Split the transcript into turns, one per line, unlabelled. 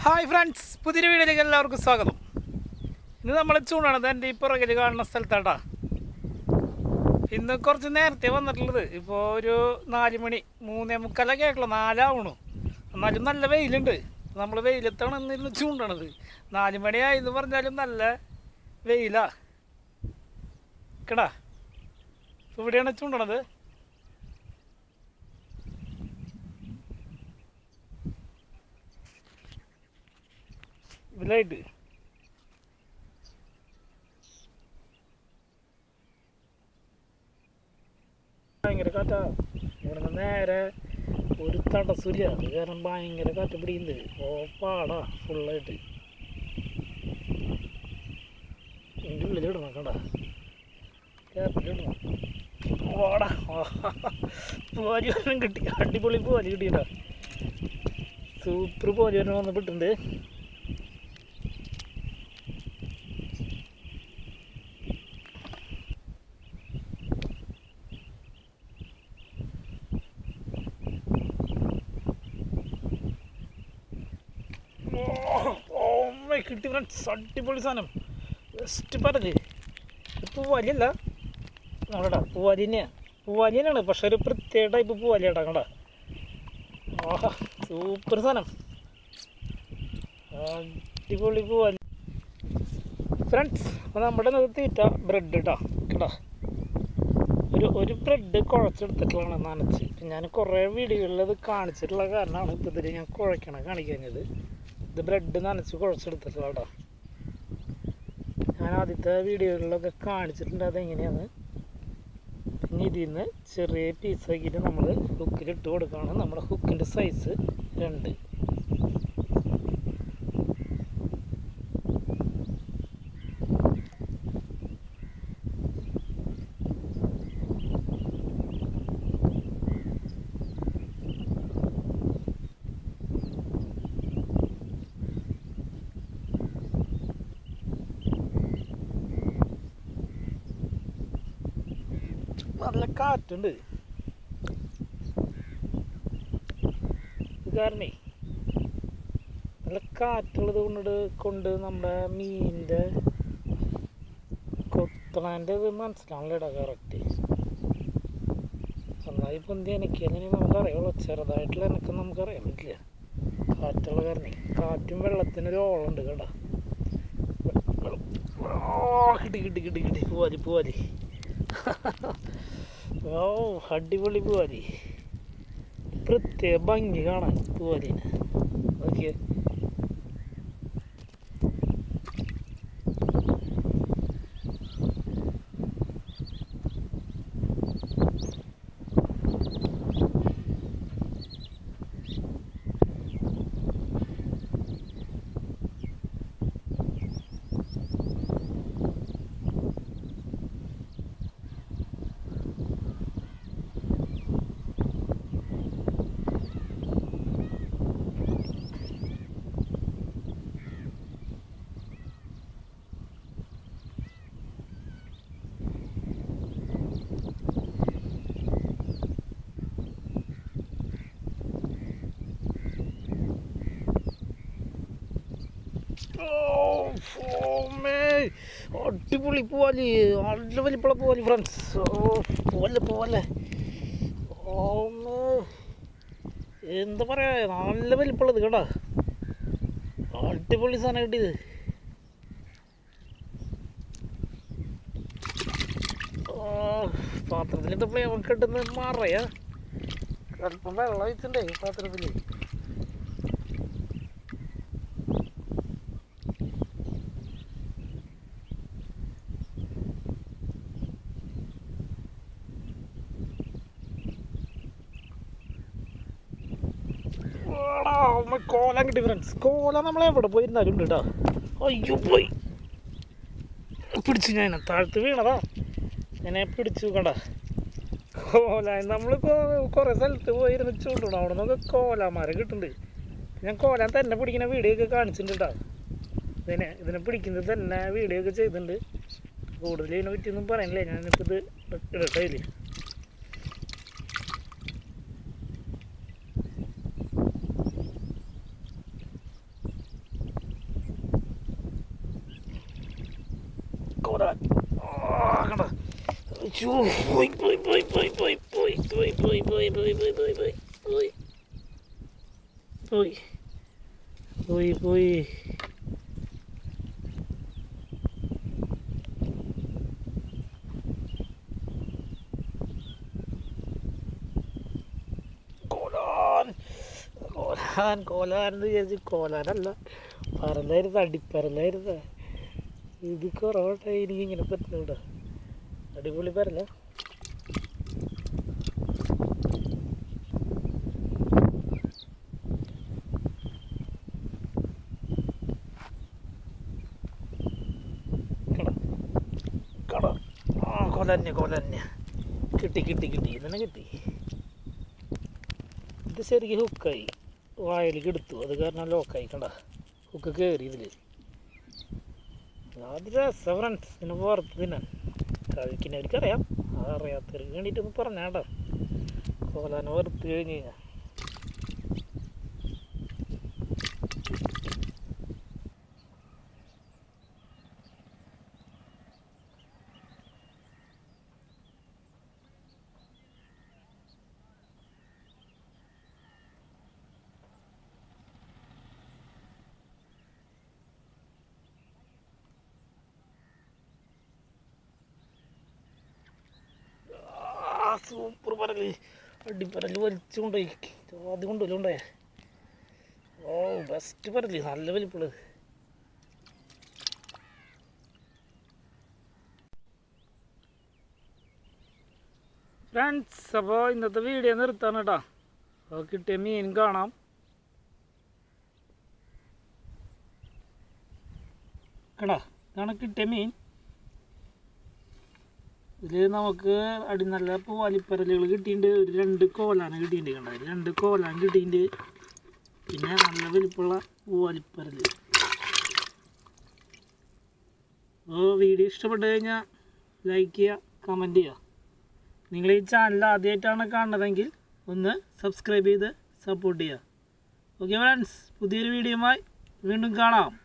Hi friends പുതിയൊരു വീഡിയോയിലേക്ക് എല്ലാവർക്കും സ്വാഗതം ഇന്ന് നമ്മൾ ചൂടാണത് എൻ്റെ ഈ പുറകിൽ കാണുന്ന സ്ഥലത്താട്ടാ ഇന്ന് കുറച്ച് നേരത്തെ വന്നിട്ടുള്ളത് ഇപ്പോൾ ഒരു നാല് മണി മൂന്നേ മുക്കാലൊക്കെ ആയിട്ടുള്ളൂ നാലാവണു എന്നാലും നല്ല വെയിലുണ്ട് നമ്മൾ വെയിലത്താണ് ഇന്ന് ഇന്ന് ചൂണ്ടണത് നാല് മണിയായി എന്ന് പറഞ്ഞാലും നല്ല വെയിലാ കേടാ ഇവിടെയാണ് ചൂണ്ടണത് ഇതിലായിട്ട് ഭയങ്കര കാറ്റാ ഇവിടുന്ന് നേരെ ഒരു തടസ്സമില്ല അത് കാരണം ഭയങ്കര കാറ്റ് പിടിക്കുന്നുണ്ട് ഓ പാടാ ഫുള്ളായിട്ട് എൻ്റെ ഉള്ളിലിടണം കണ്ട ക്യാപ്പിലിടണം ഓടാ പോരി വരണം കിട്ടി അടിപൊളി പോരി കിട്ടിയിട്ടാ സൂപ്പർ പോരി വരണം വന്നിട്ടുണ്ട് ഓ കിട്ടി ഫ്രണ്ട്സ് അടിപൊളി സാധനം ബെസ്റ്റ് പറഞ്ഞ് പൂവാലിയല്ല നമ്മടാ പൂവാലി തന്നെയാണ് പൂവാലി തന്നെയാണ് പക്ഷെ ഒരു പ്രത്യേക ടൈപ്പ് പൂവാലി കേട്ടോ കണ്ടാ ആഹാ സൂപ്പർ സാധനം അടിപൊളി പൂവാലി ഫ്രണ്ട്സ് അപ്പോൾ നമ്മുടെ ഇന്നത്തെ തീറ്റ ബ്രെഡ് കേട്ടോ കേട്ടോ ഒരു ഒരു ബ്രെഡ് കുഴച്ചെടുത്തിട്ടുള്ളതാണ് നനച്ച് ഇപ്പം ഞാൻ കുറേ വീഡിയോകളിൽ അത് കാണിച്ചിട്ടുള്ള കാരണമാണ് ഇപ്പോൾ ഇതിൽ ഞാൻ കുഴക്കണം കാണിക്കാഞ്ഞത് ഇത് ബ്രെഡ് നനച്ച് കുഴച്ചെടുത്തിട്ടുള്ള കേട്ടോ ഞാൻ ആദ്യത്തെ വീഡിയോകളിലൊക്കെ കാണിച്ചിട്ടുണ്ട് അതെങ്ങനെയാണ് പിന്നെ ഇതിൽ നിന്ന് ചെറിയ പീസാക്കിയിട്ട് നമ്മൾ ഹുക്കിലിട്ട് കൊടുക്കുകയാണ് നമ്മുടെ ഹുക്കിൻ്റെ സൈസ് രണ്ട് നല്ല കാറ്റുണ്ട് ഇത് കാരണേ നല്ല കാറ്റുള്ളത് കൊണ്ട് കൊണ്ട് നമ്മുടെ മീനിൻ്റെ കൊത്തണേൻ്റെ ഇത് മനസ്സിലാണല്ലേടാ കറക്റ്റ് നന്നായി പൊന്തി എനിക്കതിന് നമുക്കറിയാമല്ലോ ചെറുതായിട്ടുള്ള എനിക്ക് നമുക്കറിയാൻ പറ്റില്ല കാറ്റുള്ള കാരണേ കാറ്റും വെള്ളത്തിനൊരു ഓളുണ്ട് കേട്ടോ ഓ കിട്ടി കിട്ടി കിട്ടി കിട്ടി പോവാലി പോവാലി ഓ അടിപൊളി പൂവാലി പ്രത്യേക ഭംഗി കാണാൻ പൂവാലിന് നോക്കിയേ ഓ, ഫോമേ. അടിപൊളി പോവാലി നല്ല വലിപ്പുള്ള പോവാലി ഫ്രണ്ട്സ് ഓ പോവല്ലേ പോവല്ലേ ഓമേ എന്താ പറയാ നല്ല വലിപ്പുള്ളത് കേട്ടാ അടിപൊളി സാധനം കിട്ടിയത് ഓ പാത്രത്തിലിട്ടപ്പോഴേ നമുക്ക് കിട്ടുന്ന മറയാ അല്പം വെള്ളം ഒഴിച്ചിട്ടുണ്ടേ പാത്രത്തിൽ എടാ, ഉമ്മ കോലം കിട്ടി ഫ്രണ്ട്സ് കോല നമ്മളെ എവിടെ പോയിരുന്നാലും ഉണ്ട് കേട്ടോ അയ്യോ പോയി പിടിച്ചു ഞാൻ താഴ്ത്ത് വീണതാ ഞാനെ പിടിച്ചു കണ്ട കോല നമ്മളിപ്പോൾ കുറേ സ്ഥലത്ത് പോയിരുന്ന് ചൂണ്ടണം അവിടെ നിന്നൊക്കെ കോലാമാരെ കിട്ടുന്നുണ്ട് ഞാൻ കോലാൻ തന്നെ പിടിക്കുന്ന വീഡിയോ ഒക്കെ കാണിച്ചിട്ടുണ്ട് കേട്ടോ ഇതിനെ ഇതിനെ പിടിക്കുന്നത് തന്നെ വീഡിയോ ഒക്കെ ചെയ്തിട്ടുണ്ട് കൂടുതൽ ഇതിനെ പറ്റിയൊന്നും പറയാനില്ല ഞാനിപ്പോൾ ഇത് ഇടട്ടെ ഇതിൽ ചോ, പോയി പോയി പോയി പോയി പോയി പോയി പോയി പോയി പോയി പോയി പോയി പോയി പോയി പോയി പോയി പോയി പോയി കോലാൻ കോലാൻ കോലാൻ എന്ന് വിചാരിച്ച് കോലാനല്ല പറലായിരുന്നു അടിപ്പറലായിരുന്നു ഇത് കുറവട്ടെ എനിക്ക് ഇങ്ങനെ പറ്റുന്നുണ്ടോ അടിപൊളി പരല കട കട ആ കൊലന്നെ കൊലന്നെ കിട്ടി കിട്ടി കിട്ടി ഇന്നെ കിട്ടി ഇത് ശരിക്കും ഹുക്കായി വായലേക്ക് എടുത്തു അത് കാരണം ലോക്കായി കണ്ട ഹുക്ക് കയറി ഇതിൽ അത് രസം ഫ്രണ്ട്സ് ഇതിന് പുറത്ത് തിന്നാൻ കഴിക്കുന്നവർക്ക് അറിയാം അതറിയാത്തവർക്ക് വേണ്ടിയിട്ടൊന്ന് പറഞ്ഞാട്ടോ കോലാന വറുത്ത് കഴിഞ്ഞ് കഴിഞ്ഞാൽ ആ സൂപ്പർ പരല് അടിപ്പരല് വലിച്ചുകൊണ്ടുപോയി ആദ്യം കൊണ്ടുപോയി കൊണ്ടേ ഓ ബെസ്റ്റ് പരല് നല്ല വലിപ്പുള്ളത് ഫ്രണ്ട്സ് അപ്പോൾ ഇന്നത്തെ വീഡിയോ നിർത്താണ് കേട്ടോ അപ്പോൾ കിട്ടിയ മീൻ കാണാം കടാ ഇതാണ് കിട്ടിയ മീൻ ഇതിൽ നമുക്ക് അടി നല്ല പൂവാലിപ്പരലുകൾ കിട്ടിയിട്ടുണ്ട് ഒരു രണ്ട് കോലാന കിട്ടിയിട്ടുണ്ട് കണ്ടത് രണ്ട് കോലാൻ കിട്ടിയിട്ടുണ്ട് പിന്നെ നല്ല വലിപ്പമുള്ള പൂവാലിപ്പരല് അപ്പോൾ വീഡിയോ ഇഷ്ടപ്പെട്ട് കഴിഞ്ഞാൽ ലൈക്ക് ചെയ്യുക കമൻറ്റ് ചെയ്യുക നിങ്ങൾ ഈ ചാനൽ ആദ്യമായിട്ടാണ് കാണുന്നതെങ്കിൽ ഒന്ന് സബ്സ്ക്രൈബ് ചെയ്ത് സപ്പോർട്ട് ചെയ്യുക ഓക്കെ ഫ്രണ്ട്സ് പുതിയൊരു വീഡിയോയുമായി വീണ്ടും കാണാം